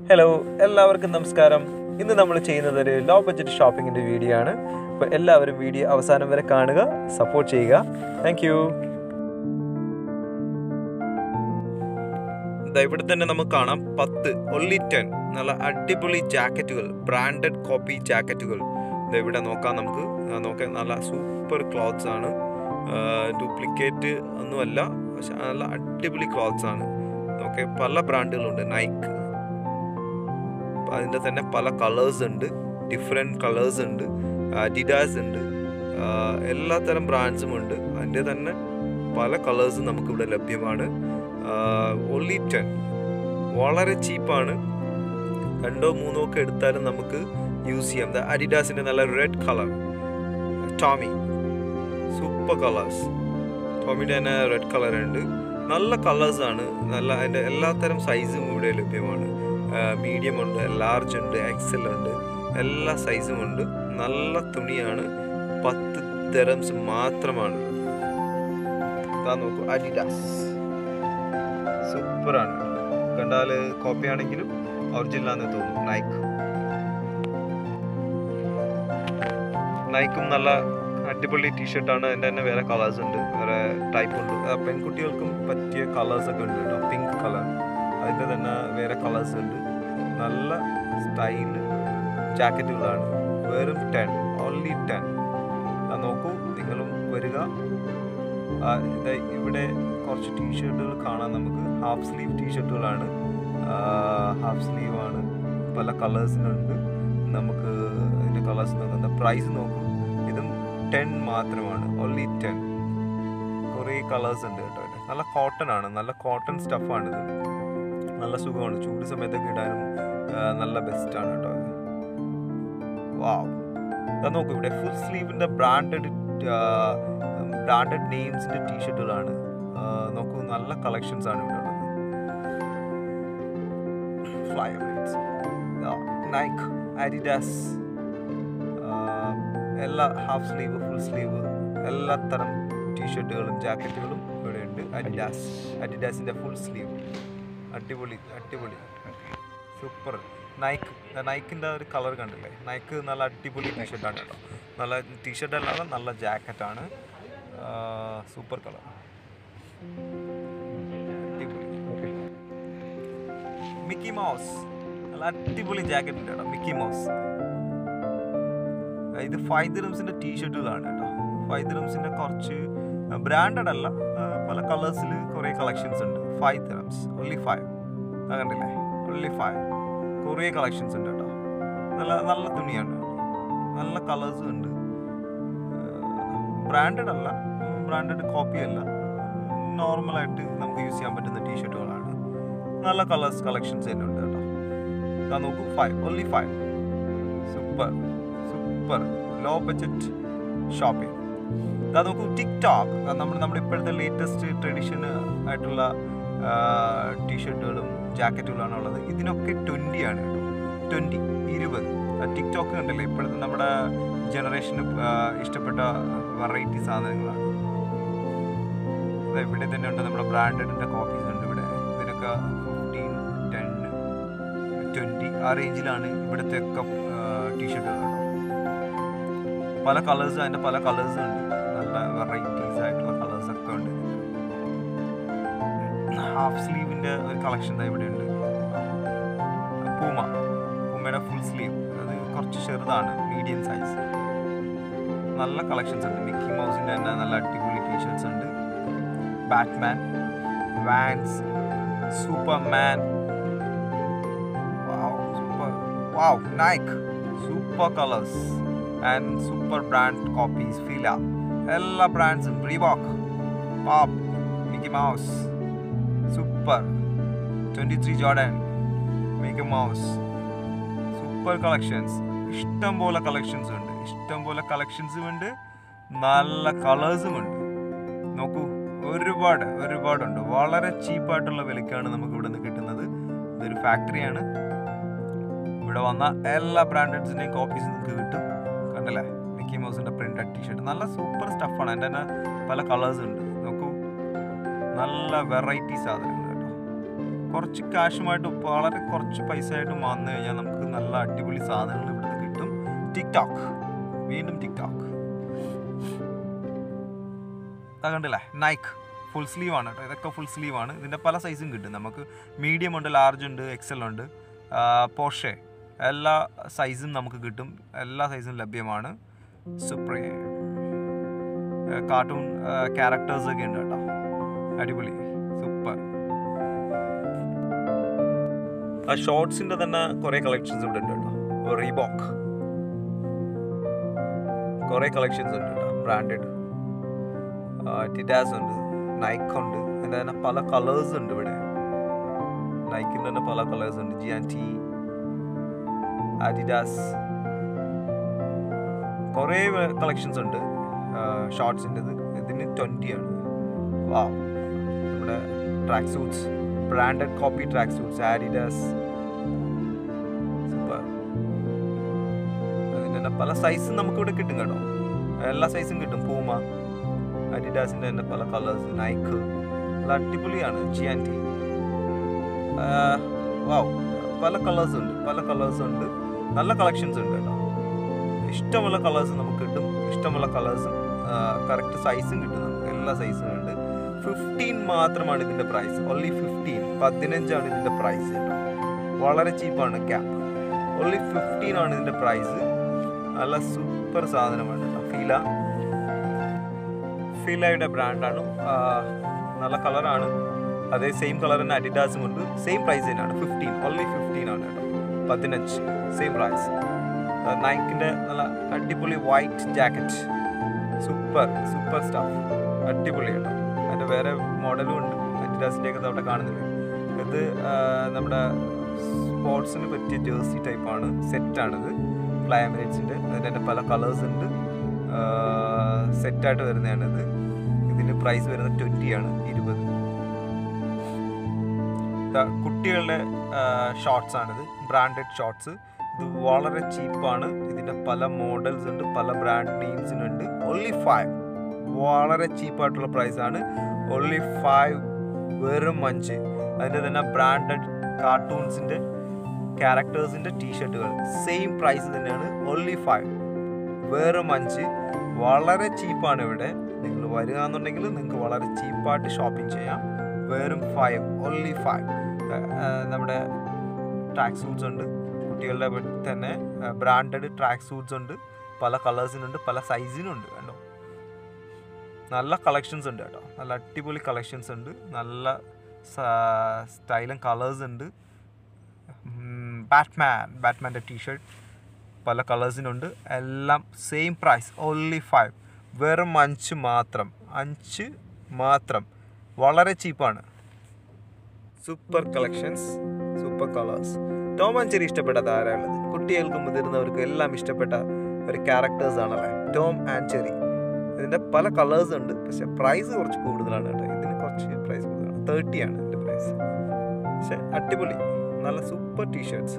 Hello എല്ലാവർക്കും നമസ്കാരം ഇന്ന് നമ്മൾ ചെയ്യുന്നത് ഒരു ലോ ബഡ്ജറ്റ് ഷോപ്പിങ്ങിൻ്റെ വീഡിയോ ആണ് അപ്പോൾ എല്ലാവരും വീഡിയോ അവസാനം വരെ കാണുക സപ്പോർട്ട് ചെയ്യുക താങ്ക് യു ഇവിടെ തന്നെ നമുക്ക് കാണാം പത്ത് ഒൺലി ടെൻ നല്ല അടിപൊളി ജാക്കറ്റുകൾ ബ്രാൻഡഡ് കോപ്പി ജാക്കറ്റുകൾ ദാ ഇവിടെ നോക്കാം നമുക്ക് ആ, നോക്കാം നല്ല സൂപ്പർ ക്ലോത്ത്സ് ആണ് ഡ്യൂപ്ലിക്കേറ്റ് ഒന്നുമല്ല പക്ഷെ നല്ല അടിപൊളി ക്ലോത്ത്സ് ആണ് ഓക്കെ പല ബ്രാൻഡുകളുണ്ട് നൈക്ക് അപ്പൊ അതിൻ്റെ തന്നെ പല കളേഴ്സ് ഉണ്ട് ഡിഫറെൻറ്റ് കളേഴ്സ് ഉണ്ട് അഡിഡാസ് ഉണ്ട് ആ, എല്ലാത്തരം ബ്രാൻഡ്സും ഉണ്ട് അതിൻ്റെ തന്നെ പല കളേഴ്സും നമുക്കിവിടെ ലഭ്യമാണ് ഓൺലി ടെൻ വളരെ ചീപ്പാണ് രണ്ടോ മൂന്നോ ഒക്കെ എടുത്താലും നമുക്ക് യൂസ് ചെയ്യാം ദ അഡിഡാസിൻ്റെ നല്ല red colour Tommy super colours ടോമിയുടെ തന്നെ റെഡ് കളർ ഉണ്ട് നല്ല കളേഴ്സ് ആണ് നല്ല അതിൻ്റെ എല്ലാത്തരം സൈസും ഇവിടെ ലഭ്യമാണ് മീഡിയം ഉണ്ട് ലാർജ് ഉണ്ട് എക്സൽ ഉണ്ട് എല്ലാ സൈസും ഉണ്ട് നല്ല തുണിയാണ് പത്ത് ദരംസ് മാത്രമാണ് ഇതാ നോക്കൂ അഡിഡാസ് സൂപ്പറാണ് കണ്ടാൽ കോപ്പി ആണെങ്കിലും ഒറിജിനലാന്ന് തോന്നും നൈക്ക് നൈക്കും നല്ല അടിപൊളി ടീഷർട്ടാണ് അതിൻ്റെ തന്നെ വേറെ കളേഴ്സ് ഉണ്ട് വേറെ ടൈപ്പ് ഉണ്ട് ആ, പെൺകുട്ടികൾക്കും പറ്റിയ കളേഴ്സ് ഒക്കെ ഉണ്ട് കേട്ടോ പിങ്ക് കളർ അതിൻ്റെ തന്നെ വേറെ കളേഴ്സ് ഉണ്ട് നല്ല സ്റ്റൈൽ ജാക്കറ്റുകളാണ് വെറും ടെൻ ഓൺലി ടെൻ നോക്കൂ നിങ്ങളും വരിക ആ, ഇത് ഇവിടെ കുറച്ച് ടീഷർട്ടുകൾ കാണാം നമുക്ക് ഹാഫ് സ്ലീവ് ടീഷർട്ടുകളാണ് ഹാഫ് സ്ലീവ് ആണ് പല കളേഴ്സിനുണ്ട് നമുക്ക് ഇതിൻ്റെ കളേഴ്സ് നോക്കുന്ന പ്രൈസ് നോക്കൂ ഇതും ടെൻ മാത്രമാണ് ഓൺലി ടെൻ കുറേ കളേഴ്സ് ഉണ്ട് കേട്ടോ ഇതിന്. നല്ല കോട്ടൺ ആണ് നല്ല കോട്ടൺ സ്റ്റഫാണിത് നല്ല സുഖമാണ് ചൂട് സമയത്തൊക്കെ ഇടാനും ആ, നല്ല ബെസ്റ്റാണ് കേട്ടോ ഇത് വാവ് ഇതാ നോക്കൂ ഇവിടെ ഫുൾ സ്ലീവിൻ്റെ ബ്രാൻഡഡ് ബ്രാൻഡഡ് നെയിംസിൻ്റെ ടീഷർട്ടുകളാണ് നോക്കൂ നല്ല കളക്ഷൻസ് ആണ് ഇവിടെ ഉള്ളത് ഫ്ലൈ നൈക്ക് അഡിഡാസ് എല്ലാ ഹാഫ് സ്ലീവ് ഫുൾ സ്ലീവ് എല്ലാ തരം ടീഷർട്ടുകളും ജാക്കറ്റുകളും ഇവിടെ ഉണ്ട് അഡിഡാസ് അഡിഡാസിൻ്റെ ഫുൾ സ്ലീവ് അടിപൊളി അടിപൊളി സൂപ്പർ നൈക്ക് നൈക്കിൻ്റെ ഒരു കളർ കണ്ടില്ലേ നൈക്ക് നല്ല അടിപൊളി ടീഷർട്ടാണ് കേട്ടോ നല്ല ടീഷർട്ട് അല്ലാതെ നല്ല ജാക്കറ്റാണ് സൂപ്പർ കളർ അടിപൊളി മിക്കി മൗസ് നല്ല അടിപൊളി ജാക്കറ്റ് ഉണ്ട് കേട്ടോ മിക്കി മൗസ് ഇത് ഫൈവ് ദിറംസിന്റെ ടീഷർട്ടുകളാണ് കേട്ടോ ഫൈവ് ദിറംസിന്റെ കുറച്ച് ബ്രാൻഡഡ് അല്ല ആ, പല കളേഴ്സിൽ കുറേ കളക്ഷൻസ് ഉണ്ട് ഫൈവ് ദിറംസ് ഓൺലി ഫൈവ് കണ്ടില്ലേ ഓൺലി ഫൈവ് കുറേ കളക്ഷൻസ് ഉണ്ട് കേട്ടോ നല്ല നല്ല തുണിയാണ് നല്ല കളേഴ്സും ഉണ്ട് ബ്രാൻഡഡ് അല്ല ബ്രാൻഡഡ് കോപ്പി അല്ല നോർമലായിട്ട് നമുക്ക് യൂസ് ചെയ്യാൻ പറ്റുന്ന ടീഷർട്ടുകളാണ് നല്ല കളേഴ്സ് കളക്ഷൻസ് തന്നെ ഉണ്ട് കേട്ടോ ഇതാ നോക്കൂ five only five super super low budget shopping ഇതാ നോക്കൂ ടിക്ടോക്ക് നമ്മൾ നമ്മുടെ ഇപ്പോഴത്തെ ലേറ്റസ്റ്റ് ട്രഡീഷൻ ആയിട്ടുള്ള ടീഷർട്ടുകളും ജാക്കറ്റുകളാണ് ഉള്ളത് ഇതിനൊക്കെ ട്വൻറ്റി ആണ് കേട്ടോ ട്വൻറ്റി ഇരുപത് ടിക്ടോക്ക് കണ്ടില്ലേ ഇപ്പോഴത്തെ നമ്മുടെ ജനറേഷന് ഇഷ്ടപ്പെട്ട വെറൈറ്റി സാധനങ്ങളാണ് ദാ ഇവിടെ തന്നെ ഉണ്ട് നമ്മുടെ ബ്രാൻഡഡിൻ്റെ കോപ്പീസ് ഉണ്ട് ഇവിടെ ഇതിനൊക്കെ ഫിഫ്റ്റീൻ ടെൻ ട്വൻറ്റി ആ റേഞ്ചിലാണ് ഇവിടുത്തെ ഒക്കെ ടീഷർട്ടുകൾ പല കളേഴ്സ് അതിൻ്റെ പല കളേഴ്സ് ഉണ്ട് നല്ല വെറൈറ്റീസ് ആയിട്ടുള്ള കളേഴ്സ് ഒക്കെ ഉണ്ട് ഹാഫ് സ്ലീവിൻ്റെ ഒരു കളക്ഷൻ ഇവിടെ ഉണ്ട് പൂമ പൂമയുടെ ഫുൾ സ്ലീവ് അത് കുറച്ച് ചെറുതാണ് മീഡിയം സൈസ് നല്ല കളക്ഷൻസ് ഉണ്ട് മിക്കി മൗസിൻ്റെ തന്നെ നല്ല അടിപൊളി ടീഷർട്സ് ഉണ്ട് Batman Vans Superman super wow Nike super colours and super brand copies ഫീല എല്ലാ ബ്രാൻഡ്സും റീബോക്ക് പാപ്പ് Mickey Mouse super twenty three Jordan Mickey Mouse super collections ഇഷ്ടം പോലെ കളക്ഷൻസ് ഉണ്ട് ഇഷ്ടം പോലെ കളക്ഷൻസും ഉണ്ട് നല്ല കളേഴ്സും ഉണ്ട് നോക്കൂ ഒരുപാട് ഒരുപാടുണ്ട് വളരെ ചീപ്പായിട്ടുള്ള വിലക്കാണ് നമുക്ക് ഇവിടെ നിന്ന് കിട്ടുന്നത് ഇതൊരു ഫാക്ടറിയാണ് ഇവിടെ വന്ന എല്ലാ ബ്രാൻഡഡ്സിൻ്റെയും കോപ്പീസ് നിങ്ങൾക്ക് കിട്ടും കണ്ടല്ലേ മിക്കി മൗസിൻ്റെ പ്രിന്റഡ് ടീഷർട്ട് നല്ല സൂപ്പർ സ്റ്റഫാണ് എൻ്റെ തന്നെ പല കളേഴ്സ് ഉണ്ട് നോക്കൂ നല്ല വെറൈറ്റി സാധനങ്ങൾ കേട്ടോ കുറച്ച് കാശുമായിട്ട് വളരെ കുറച്ച് പൈസ ആയിട്ട് വന്നു കഴിഞ്ഞാൽ നമുക്ക് നല്ല അടിപൊളി സാധനങ്ങൾ ഇവിടുന്ന് കിട്ടും ടിക്ടോക്ക് വീണ്ടും ടിക്ടോക്ക് കണ്ടില്ലേ നൈക്ക് ഫുൾ സ്ലീവ് ആണ് കേട്ടോ ഇതൊക്കെ ഫുൾ സ്ലീവ് ആണ് ഇതിൻ്റെ പല സൈസും കിട്ടും നമുക്ക് മീഡിയം ഉണ്ട് ലാർജ് ഉണ്ട് എക്സൽ ഉണ്ട് പോഷെ എല്ലാ സൈസും നമുക്ക് കിട്ടും എല്ലാ സൈസും ലഭ്യമാണ് സുപ്രീം കാർട്ടൂൺ ക്യാരക്ടേഴ്സ് ഒക്കെ ഉണ്ട് കേട്ടോ അടിപൊളി സൂപ്പർ ആ ഷോർട്സിൻ്റെ തന്നെ കുറേ കളക്ഷൻസ് ഇവിടെ ഉണ്ട് കേട്ടോ റീബോക്ക് കുറേ കളക്ഷൻസ് ഉണ്ട് കേട്ടോ ബ്രാൻഡഡ് ടിറ്റാസ് ഉണ്ട് നൈക്ക് ഉണ്ട് അതിൻ്റെ തന്നെ പല കളേഴ്സ് ഉണ്ട് ഇവിടെ നൈക്കിൻ്റെ തന്നെ പല കളേഴ്സ് ഉണ്ട് ജി ആൻഡ് ടി ആഡിഡാസ് കുറേ കളക്ഷൻസ് ഉണ്ട് ഷോർട്സിൻ്റെത് ഇതിന് ട്വൻറ്റി ആണ് വാ നമ്മുടെ track suits branded copy track suits Adidas super അതിൻ്റെ തന്നെ പല സൈസും നമുക്കിവിടെ കിട്ടും കേട്ടോ എല്ലാ സൈസും കിട്ടും പൂമ അഡിഡാസിൻ്റെ തന്നെ പല കളേഴ്സ് നൈക്ക് നല്ല അടിപൊളിയാണ് ജി ആൻഡ് ടി വാവ് പല കളേഴ്സ് ഉണ്ട് പല കളേഴ്സ് ഉണ്ട് നല്ല കളക്ഷൻസ് ഉണ്ട് കേട്ടോ ഇഷ്ടമുള്ള കളേഴ്സ് നമുക്ക് കിട്ടും ഇഷ്ടമുള്ള കളേഴ്സും കറക്റ്റ് സൈസും കിട്ടും നമുക്ക് എല്ലാ സൈസും ഉണ്ട് ഫിഫ്റ്റീൻ മാത്രമാണ് ഇതിൻ്റെ പ്രൈസ് ഓൺലി ഫിഫ്റ്റീൻ പതിനഞ്ചാണ് ഇതിൻ്റെ പ്രൈസ് കേട്ടോ വളരെ ചീപ്പാണ് ക്യാപ്പ് ഓൺലി ഫിഫ്റ്റീൻ ആണ് ഇതിൻ്റെ പ്രൈസ് നല്ല സൂപ്പർ സാധനമാണ് കേട്ടോ ഫീല ഫീലയുടെ ബ്രാൻഡാണ് നല്ല കളറാണ് അതേ സെയിം കളർ തന്നെ അഡിഡാസും ഉണ്ട് സെയിം പ്രൈസ് തന്നെയാണ് ഫിഫ്റ്റീൻ ഓൺലി ഫിഫ്റ്റീൻ ആണ് കേട്ടോ പതിനഞ്ച് സെയിം പ്രൈസ് നൈക്കിൻ്റെ നല്ല അടിപൊളി white jacket super super stuff അടിപൊളി കേട്ടോ അതിൻ്റെ വേറെ മോഡലും ഉണ്ട് അഡിഡാസിൻ്റെ ഒക്കെ അവിടെ കാണുന്നില്ല ഇത് നമ്മുടെ സ്പോർട്സിന് പറ്റിയ ജേഴ്സി ടൈപ്പാണ് സെറ്റാണിത് ഫ്ലൈ എമിറേറ്റ്സിൻ്റെ അതിൻ്റെ പല കളേഴ്സ് ഉണ്ട് സെറ്റായിട്ട് വരുന്നതാണിത് ഇതിൻ്റെ പ്രൈസ് വരുന്നത് ട്വൻറ്റി ആണ് ഇരുപത് കുട്ടികളുടെ ഷോർട്സ് ആണിത് ബ്രാൻഡഡ് ഷോർട്സ് ഇത് വളരെ ചീപ്പാണ് ഇതിൻ്റെ പല മോഡൽസ് ഉണ്ട് പല ബ്രാൻഡ് നെയിംസിനുണ്ട് ഓൺലി ഫൈവ് വളരെ ചീപ്പായിട്ടുള്ള പ്രൈസാണ് ഓൺലി ഫൈവ് വെറും അഞ്ച് അതിൻ്റെ തന്നെ ബ്രാൻഡഡ് കാർട്ടൂൺസിൻ്റെ ക്യാരക്ടേഴ്സിൻ്റെ ടീഷർട്ടുകൾ സെയിം പ്രൈസ് തന്നെയാണ് ഓൺലി ഫൈവ് വെറും അഞ്ച് വളരെ ചീപ്പാണ് ഇവിടെ നിങ്ങൾ വരിക എന്നുണ്ടെങ്കിൽ നിങ്ങൾക്ക് വളരെ ചീപ്പായിട്ട് ഷോപ്പിംഗ് ചെയ്യാം വെറും ഫൈവ് ഓൺലി ഫൈവ് നമ്മുടെ ട്രാക്ക് സൂട്ട്സ് ഉണ്ട് കുട്ടികളുടെ തന്നെ ബ്രാൻഡഡ് ട്രാക്ക് സൂട്ട്സ് ഉണ്ട് പല കളേഴ്സിനുണ്ട് പല സൈസിനുണ്ട് കണ്ടോ നല്ല കളക്ഷൻസ് ഉണ്ട് കേട്ടോ നല്ല അടിപൊളി കളക്ഷൻസ് ഉണ്ട് നല്ല സ്റ്റൈലും കളേഴ്സ് ഉണ്ട് ബാറ്റ്മാൻ ബാറ്റ്മാൻ്റെ ടീഷർട്ട് പല കളേഴ്സിനുണ്ട് എല്ലാം സെയിം പ്രൈസ് ഓൺലി ഫൈവ് വെറും അഞ്ച് മാത്രം അഞ്ച് മാത്രം വളരെ ചീപ്പാണ് super collections super colours Tom and Jerry ഇഷ്ടപ്പെട്ടത് ആരാളുള്ളത് കുട്ടികൾക്കും മുതിർന്നവർക്കും എല്ലാം ഇഷ്ടപ്പെട്ട ഒരു ക്യാരക്ടേഴ്സ് ആണല്ലേ ടോം ആൻഡ് ചെറി ഇതിൻ്റെ പല കളേഴ്സ് ഉണ്ട് പക്ഷെ പ്രൈസ് കുറച്ച് കൂടുതലാണ് കേട്ടോ ഇതിന് കുറച്ച് പ്രൈസ് കൂടുതലാണ് തേർട്ടി ആണ് ഇതിൻ്റെ പ്രൈസ് പക്ഷെ അടിപൊളി നല്ല സൂപ്പർ ടീഷർട്സ്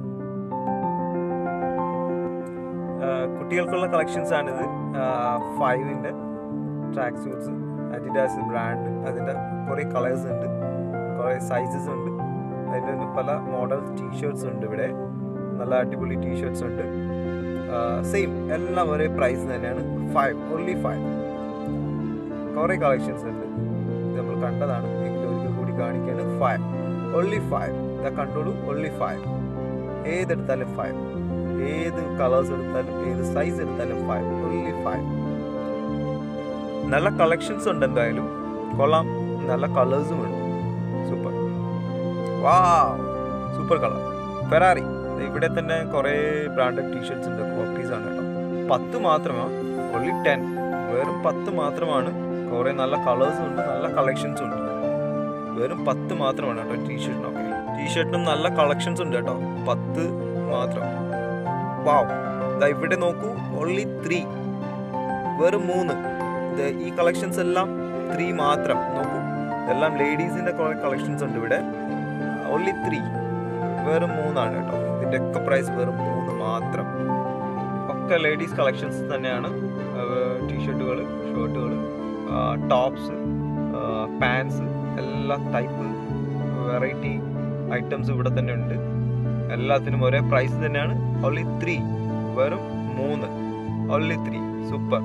കുട്ടികൾക്കുള്ള കളക്ഷൻസ് ആണിത് ഫൈവിൻ്റെ ട്രാക്ക് സൂട്ട്സ് അഡിഡാസ് ബ്രാൻഡ് അതിൻ്റെ കുറേ കളേഴ്സ് ഉണ്ട് കുറേ സൈസസ് ഉണ്ട് അതിൻ്റെ പല മോഡൽ ടീഷർട്സ് ഉണ്ട് ഇവിടെ നല്ല അടിപൊളി ടീഷർട്സ് ഉണ്ട് സെയിം എല്ലാം ഒരേ പ്രൈസ് തന്നെയാണ് ഫൈവ് ഓൺലി ഫൈവ് കുറേ കളക്ഷൻസ് ഉണ്ട് ഇത് നമ്മൾ കണ്ടതാണ് എങ്കിലും ഒരിക്കൽ കൂടി കാണിക്കുകയാണ് ഫൈവ് ഓൺലി ഫൈവ് ഇതാ കണ്ടോളൂ ഓൺലി ഫൈവ് ഏതെടുത്താലും ഫൈവ് ഏത് കളേഴ്സ് എടുത്താലും ഏത് സൈസ് എടുത്താലും ഫൈവ് ഓൺലി ഫൈവ് നല്ല കളക്ഷൻസ് ഉണ്ട് എന്തായാലും കൊള്ളാം നല്ല കളേഴ്സും ഉണ്ട് സൂപ്പർ വാ സൂപ്പർ കളർ ഫെറാറി ഇവിടെ തന്നെ കുറേ ബ്രാൻഡഡ് ടീഷർട്സ് ഉണ്ട് കോപ്പീസ് ആണ് കേട്ടോ പത്ത് മാത്രമാണ് ഓൺലി ടെൻ വെറും പത്ത് മാത്രമാണ് കുറേ നല്ല കളേഴ്സും ഉണ്ട് നല്ല കളക്ഷൻസും ഉണ്ട് വെറും പത്ത് മാത്രമാണ് കേട്ടോ ടീഷർട്ടിനൊക്കെ ടീഷർട്ടിനും നല്ല കളക്ഷൻസ് ഉണ്ട് കേട്ടോ പത്ത് മാത്രം വാവ് ഇതാ ഇവിടെ നോക്കൂ ഓൺലി ത്രീ വെറും മൂന്ന് ഇത് ഈ കളക്ഷൻസ് എല്ലാം ത്രീ മാത്രം നോക്കൂ എല്ലാം ലേഡീസിൻ്റെ കുറേ കളക്ഷൻസ് ഉണ്ട് ഇവിടെ ഓൺലി ത്രീ വെറും മൂന്നാണ് കേട്ടോ ഇതിൻ്റെ ഒക്കെ പ്രൈസ് വെറും മൂന്ന് മാത്രം ഒക്കെ ലേഡീസ് കളക്ഷൻസ് തന്നെയാണ് ടീഷർട്ടുകൾ ഷർട്ടുകൾ ടോപ്സ് പാൻസ് എല്ലാ ടൈപ്പ് വെറൈറ്റി ഐറ്റംസ് ഇവിടെ തന്നെ ഉണ്ട് എല്ലാത്തിനും ഒരേ പ്രൈസ് തന്നെയാണ് ഓൺലി ത്രീ വെറും മൂന്ന് ഓൺലി ത്രീ സൂപ്പർ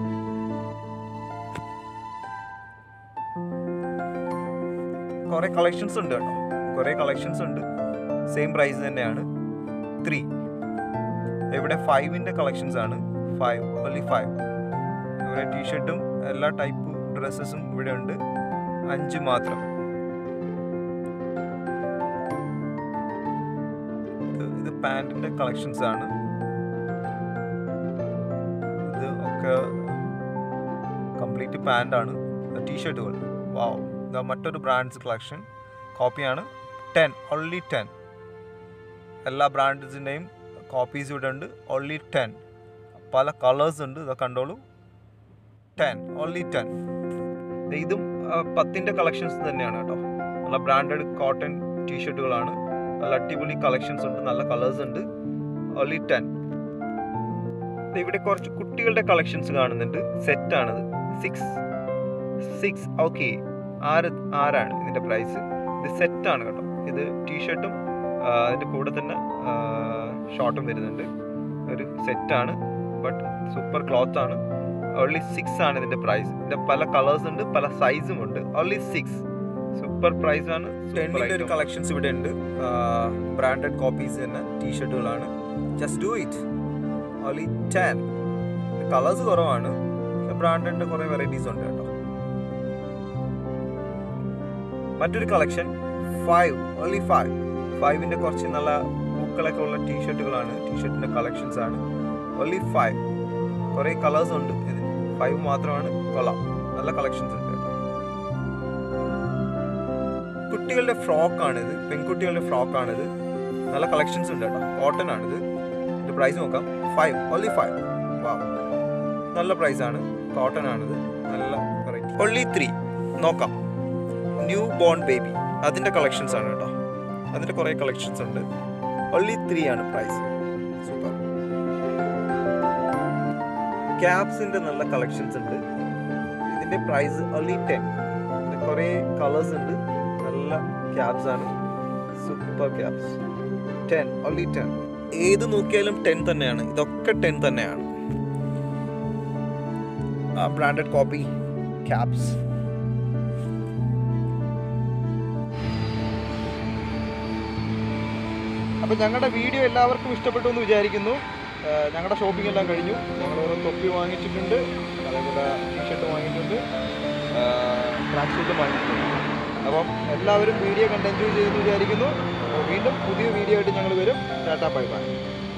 കുറേ കളക്ഷൻസ് ഉണ്ട് കേട്ടോ കുറേ കളക്ഷൻസ് ഉണ്ട് സെയിം പ്രൈസ് തന്നെയാണ് ത്രീ ഇവിടെ ഫൈവിൻ്റെ കളക്ഷൻസ് ആണ് ഫൈവ് ഓൺലി ഫൈവ് ഇവിടെ ടീഷർട്ടും എല്ലാ ടൈപ്പ് ഡ്രസ്സസും ഇവിടെ ഉണ്ട് അഞ്ച് മാത്രം ഇത് ഇത് പാൻറ്റിൻ്റെ കളക്ഷൻസ് ആണ് ഇത് ഒക്കെ കംപ്ലീറ്റ് പാൻ്റാണ് ടീഷർട്ടുകൾ വാവ് ഇതാ മറ്റൊരു ബ്രാൻഡ്സ് കളക്ഷൻ കോപ്പിയാണ് ടെൻ ഓൺലി ടെൻ എല്ലാ ബ്രാൻഡ്സിൻ്റെയും കോപ്പീസ് ഇവിടെ ഉണ്ട് ഓൺലി ടെൻ പല കളേഴ്സ് ഉണ്ട് ഇതൊക്കെ കണ്ടോളൂ ടെൻ ഓൺലി ടെൻ ഇതും ആ, പത്തിൻ്റെ കളക്ഷൻസ് തന്നെയാണ് കേട്ടോ നല്ല ബ്രാൻഡഡ് കോട്ടൺ ടീഷർട്ടുകളാണ് നല്ല അടിപൊളി കളക്ഷൻസ് ഉണ്ട് നല്ല കളേഴ്സ് ഉണ്ട് ഓൺലി ടെൻ ഇവിടെ കുറച്ച് കുട്ടികളുടെ കളക്ഷൻസ് കാണുന്നുണ്ട് സെറ്റാണിത് സിക്സ് സിക്സ് ഓക്കെ ആറ് ആറാണ് ഇതിൻ്റെ പ്രൈസ് ഇത് സെറ്റാണ് കേട്ടോ ഇത് ടീഷർട്ടും അതിൻ്റെ കൂടെ തന്നെ ഷോർട്ടും വരുന്നുണ്ട് ഒരു സെറ്റാണ് ബട്ട് സൂപ്പർ ക്ലോത്ത് ആണ് ഓൺലി സിക്സ് ആണ് ഇതിൻ്റെ പ്രൈസ് ഇതിൻ്റെ പല കളേഴ്സ് ഉണ്ട് പല സൈസും ഉണ്ട് ഓൺലി സിക്സ് സൂപ്പർ പ്രൈസ് ആണ് ടെന്നിൻ്റെ ഒരു കളക്ഷൻസ് ഇവിടെ ഉണ്ട് ബ്രാൻഡഡ് കോപ്പീസ് തന്നെ ടീഷർട്ടുകളാണ് just do it only ten colours കുറവാണ് ബ്രാൻഡിൻ്റെ കുറേ വെറൈറ്റീസ് ഉണ്ട് കേട്ടോ മറ്റൊരു കളക്ഷൻ ഫൈവ് ഓൺലി ഫൈവ് ഫൈവിൻ്റെ കുറച്ച് നല്ല പൂക്കളൊക്കെ ഉള്ള ടീഷർട്ടുകളാണ് ടീഷർട്ടിൻ്റെ കളക്ഷൻസ് ആണ് ഓൺലി ഫൈവ് കുറേ കളേഴ്സ് ഉണ്ട് ഇതിന് ഫൈവ് മാത്രമാണ് കൊള്ളാം നല്ല കളക്ഷൻസ് ഉണ്ട് കേട്ടോ. കുട്ടികളുടെ ഫ്രോക്കാണിത് പെൺകുട്ടികളുടെ ഫ്രോക്കാണിത് നല്ല കളക്ഷൻസ് ഉണ്ട് കേട്ടോ കോട്ടൺ ആണിത് ഇതിൻ്റെ പ്രൈസ് നോക്കാം ഫൈവ് ഓൺലി ഫൈവ് വാ നല്ല പ്രൈസാണ് കോട്ടൺ ആണിത് നല്ല വെറൈറ്റി ഓൺലി ത്രീ നോക്കാം ന്യൂ ബോൺ ബേബി അതിൻ്റെ കളക്ഷൻസ് ആണ് കേട്ടോ അതിൻ്റെ കുറേ കളക്ഷൻസ് ഉണ്ട് ഓൺലി ത്രീ ആണ് പ്രൈസ് സൂപ്പർ ക്യാപ്സിൻ്റെ നല്ല കളക്ഷൻസ് ഉണ്ട് ഇതിൻ്റെ പ്രൈസ് ഓൺലി ടെൻ കുറേ കളേഴ്സ് ഉണ്ട് നല്ല ക്യാപ്സ് ആണ് സൂപ്പർ ക്യാപ്സ് ടെൻ ഓൺലി ടെൻ ഏത് നോക്കിയാലും ടെൻ തന്നെയാണ് ഇതൊക്കെ ടെൻ തന്നെയാണ് ബ്രാൻഡഡ് കോപ്പി ക്യാപ്സ് അപ്പോൾ ഞങ്ങളുടെ വീഡിയോ എല്ലാവർക്കും ഇഷ്ടപ്പെട്ടു എന്ന് വിചാരിക്കുന്നു ഏഹ് ഞങ്ങളുടെ ഷോപ്പിംഗ് എല്ലാം കഴിഞ്ഞു ഞങ്ങൾ ഓരോ തൊപ്പി വാങ്ങിച്ചിട്ടുണ്ട് അതേപോലെ ടീഷർട്ട് വാങ്ങിയിട്ടുണ്ട് ട്രാക്ക് സൂട്ടും വാങ്ങിയിട്ടുണ്ട് അപ്പം എല്ലാവരും വീഡിയോ കണ്ട് എൻജോയ് ചെയ്തെന്ന് വിചാരിക്കുന്നു അപ്പോൾ വീണ്ടും പുതിയ വീഡിയോ ആയിട്ട് ഞങ്ങൾ വരും ടാറ്റാ ബൈ ബൈ